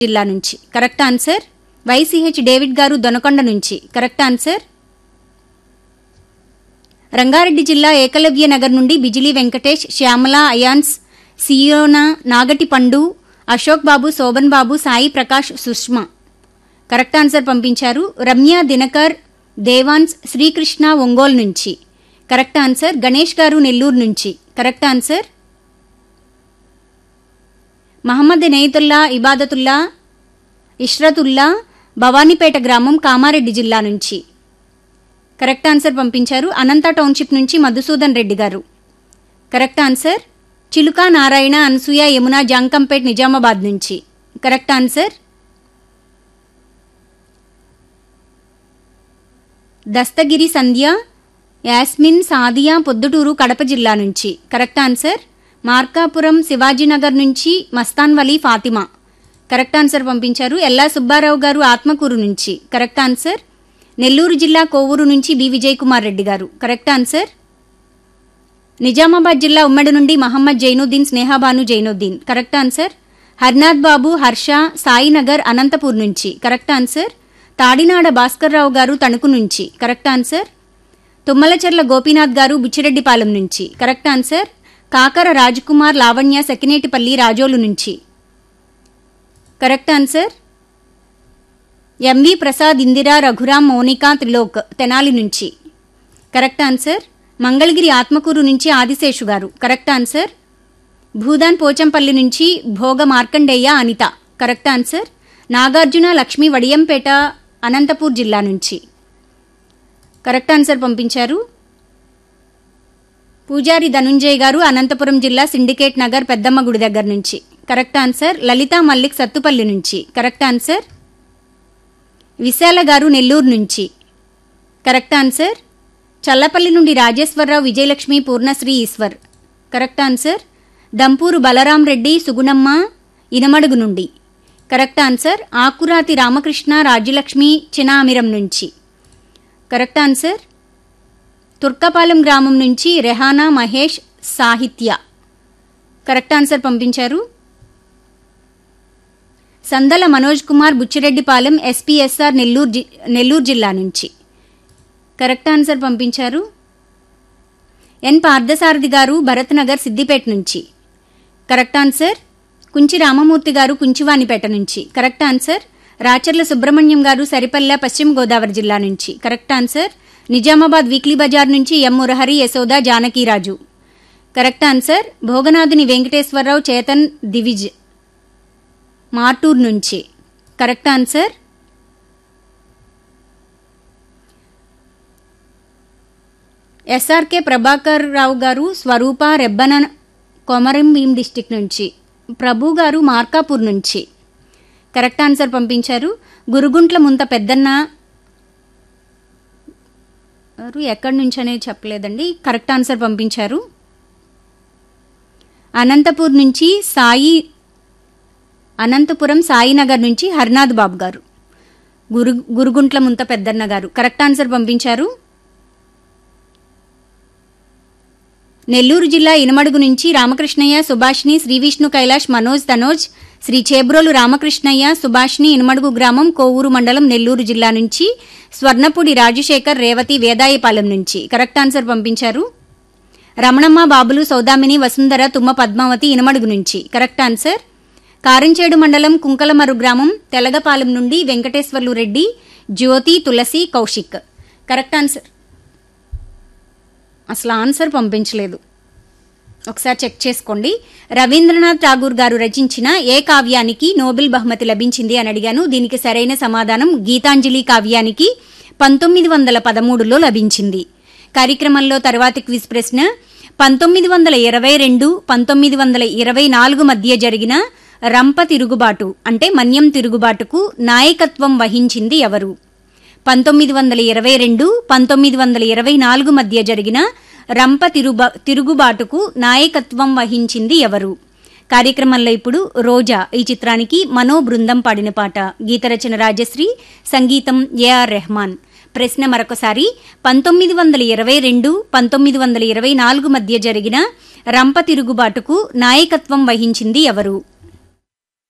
జిల్లా నుంచి correct answer YCH David గారు దొనకొండ నుంచి కరెక్ట్ ఆన్సర్ రంగారెడ్డి జిల్లా ఏకలవ్య నగర్ నుండి బిజిలీ వెంకటేష్ శ్యామల అయాన్స్ సియోనా నాగటి పండు అశోక్ బాబు శోభన్ బాబు సాయి ప్రకాష్ సుష్మా కరెక్ట్ ఆన్సర్ పంపించారు రమ్య దినకర్ దేవాన్స్ శ్రీకృష్ణ ఒంగోలు నుంచి కరెక్ట్ ఆన్సర్ గణేష్ గారు నెల్లూరు నుంచి కరెక్ట్ ఆన్సర్ మహమ్మద్ నేతుల్లా ఇబాదతుల్లా ఇష్రతుల్లా భవానీపేట గ్రామం కామారెడ్డి జిల్లా నుంచి కరెక్ట్ ఆన్సర్ పంపించారు అనంత టౌన్షిప్ నుంచి మధుసూదన్ రెడ్డి గారు కరెక్ట్ ఆన్సర్ చిలుక నారాయణ అనసూయ యమున జాంకంపేట్ నిజామాబాద్ నుంచి కరెక్ట్ ఆన్సర్ దస్తగిరి సంధ్య యాస్మిన్ సాదియా పొద్దుటూరు కడప జిల్లా నుంచి కరెక్ట్ ఆన్సర్ మార్కాపురం శివాజీనగర్ నుంచి మస్తాన్ వలీ ఫాతిమా కరెక్ట్ ఆన్సర్ పంపించారు ఎల్లా సుబ్బారావు గారు ఆత్మకూరు నుంచి కరెక్ట్ ఆన్సర్ నెల్లూరు జిల్లా కోవూరు నుంచి బి విజయ్ కుమార్ రెడ్డి గారు కరెక్ట్ ఆన్సర్ నిజామాబాద్ జిల్లా ఉమ్మడి నుండి మహమ్మద్ జైనుద్దీన్ స్నేహాబాను జైనుద్దీన్ కరెక్ట్ ఆన్సర్ హర్నాథ్ బాబు హర్ష సాయినగర్ అనంతపూర్ నుంచి కరెక్ట్ ఆన్సర్ తాడినాడ భాస్కర్రావు గారు తణుకు నుంచి కరెక్ట్ ఆన్సర్ తుమ్మలచెర్ల గోపీనాథ్ గారు బుచ్చిరెడ్డిపాలెం నుంచి కరెక్ట్ ఆన్సర్ కాకర రాజ్కుమార్ లావణ్య సెకినేటిపల్లి రాజోలు నుంచి correct answer MV Prasad Indira Raghuram Mounika Trilok Tenali నుంచి కరెక్ట్ ఆన్సర్ మంగళగిరి ఆత్మకూరు నుంచి ఆదిశేషు గారు కరెక్ట్ ఆన్సర్ భూదాన్ పోచంపల్లి నుంచి భోగ మార్కండేయ అనిత కరెక్ట్ ఆన్సర్ నాగార్జున లక్ష్మి వడియంపేట అనంతపూర్ జిల్లా నుంచి కరెక్ట్ ఆన్సర్ పంపించారు పూజారి ధనుంజయ్ గారు అనంతపురం జిల్లా సిండికేట్ నగర్ పెద్దమ్మ గుడి దగ్గర నుంచి కరెక్ట్ ఆన్సర్ లలిత మల్లిక్ సత్తుపల్లి నుంచి కరెక్ట్ ఆన్సర్ విశాల గారు నెల్లూరు నుంచి కరెక్ట్ ఆన్సర్ చల్లపల్లి నుండి రాజేశ్వరరావు విజయలక్ష్మి పూర్ణశ్రీ ఈశ్వర్ కరెక్ట్ ఆన్సర్ దంపూరు బలరాం రెడ్డి సుగుణమ్మ ఇనమడుగు నుండి కరెక్ట్ ఆన్సర్ ఆకురాతి రామకృష్ణ రాజ్యలక్ష్మి చినామిరం నుంచి కరెక్ట్ ఆన్సర్ తుర్కపాలెం గ్రామం నుంచి రెహానా మహేష్ సాహిత్య కరెక్ట్ ఆన్సర్ పంపించారు సందల మనోజ్ కుమార్ బుచ్చిరెడ్డిపాలెం ఎస్పీఎస్ఆర్ నెల్లూరు జి- నెల్లూరు జిల్లా నుంచి కరెక్ట్ ఆన్సర్ పంపించారు ఎన్ పార్థసారథి గారు భరత్ నగర్ సిద్దిపేట నుంచి కరెక్ట్ ఆన్సర్ కుంచి రామమూర్తి గారు కుంచివానిపేట నుంచి కరెక్ట్ ఆన్సర్ రాచర్ల సుబ్రహ్మణ్యం గారు సరిపల్లె పశ్చిమ గోదావరి జిల్లా నుంచి correct answer Nizamabad weekly bazaar నుంచి M Murahari Yashoda Janakiraju correct answer Bhoganathuni Venkateswararao Chetan Divij Martur నుంచి correct answer SRK Prabhakar Rao గారు స్వరూప రెబ్బన కొమరం భీం డిస్టిక్ నుంచి ప్రభు గారు మార్కాపూర్ నుంచి కరెక్ట్ ఆన్సర్ పంపించారు గురుగుంట్ల ముంత పెద్దన్న గారు ఎక్కడి నుంచి అనేది చెప్పలేదండి కరెక్ట్ ఆన్సర్ పంపించారు అనంతపూర్ నుంచి సాయి అనంతపురం సాయినగర్ నుంచి హరినాథ్ బాబు గారు గురు గురుగుంట్ల ముంత పెద్దన్న గారు కరెక్ట్ ఆన్సర్ పంపించారు నెల్లూరు జిల్లా ఇనమడుగు నుంచి రామకృష్ణయ్య సుభాష్ని శ్రీ విష్ణు కైలాష్ మనోజ్ తనోజ్ శ్రీ చేబ్రోలు రామకృష్ణయ్య సుభాష్ని ఇనమడుగు గ్రామం కోవూరు మండలం నెల్లూరు జిల్లా నుంచి స్వర్ణపూడి రాజశేఖర్ రేవతి వేదాయపాలెం నుంచి కరెక్ట్ ఆన్సర్ పంపించారు రమణమ్మ బాబులు సౌదామిని వసుంధర తుమ్మ పద్మావతి ఇనమడుగు నుంచి కరెక్ట్ ఆన్సర్ కారంచేడు మండలం కుంకలమరు గ్రామం తెలగపాలెం నుండి వెంకటేశ్వర్లు రెడ్డి జ్యోతి తులసి కౌశిక్ కరెక్ట్ ఆన్సర్ అసలు ఆన్సర్ పంపించలేదు ఒకసారి చెక్ చేసుకోండి రవీంద్రనాథ్ ఠాగూర్ గారు రచించిన ఏ కావ్యానికి నోబెల్ బహుమతి లభించింది అని అడిగాను దీనికి సరైన సమాధానం గీతాంజలి కావ్యానికి పంతొమ్మిది వందల పదమూడులో లభించింది కార్యక్రమంలో తర్వాతి క్విజ్ ప్రశ్న పంతొమ్మిది వందల ఇరవై రెండు పంతొమ్మిది వందల ఇరవై నాలుగు మధ్య జరిగిన రంప తిరుగుబాటు అంటే మన్యం తిరుగుబాటుకు నాయకత్వం వహించింది ఎవరు పంతొమ్మిది వందల ఇరవై రెండు పంతొమ్మిది వందల ఇరవై నాలుగు మధ్య జరిగిన రంప తిరుబ తిరుగుబాటుకు నాయకత్వం వహించింది ఎవరు కార్యక్రమంలో ఇప్పుడు రోజా ఈ చిత్రానికి మనో బృందం పాడిన పాట గీతరచన రాజశ్రీ సంగీతం ఏఆర్ రెహమాన్ ప్రశ్న మరొకసారి పంతొమ్మిది వందల ఇరవై రెండు పంతొమ్మిది వందల ఇరవై నాలుగు మధ్య జరిగిన రంప తిరుగుబాటుకు నాయకత్వం వహించింది ఎవరు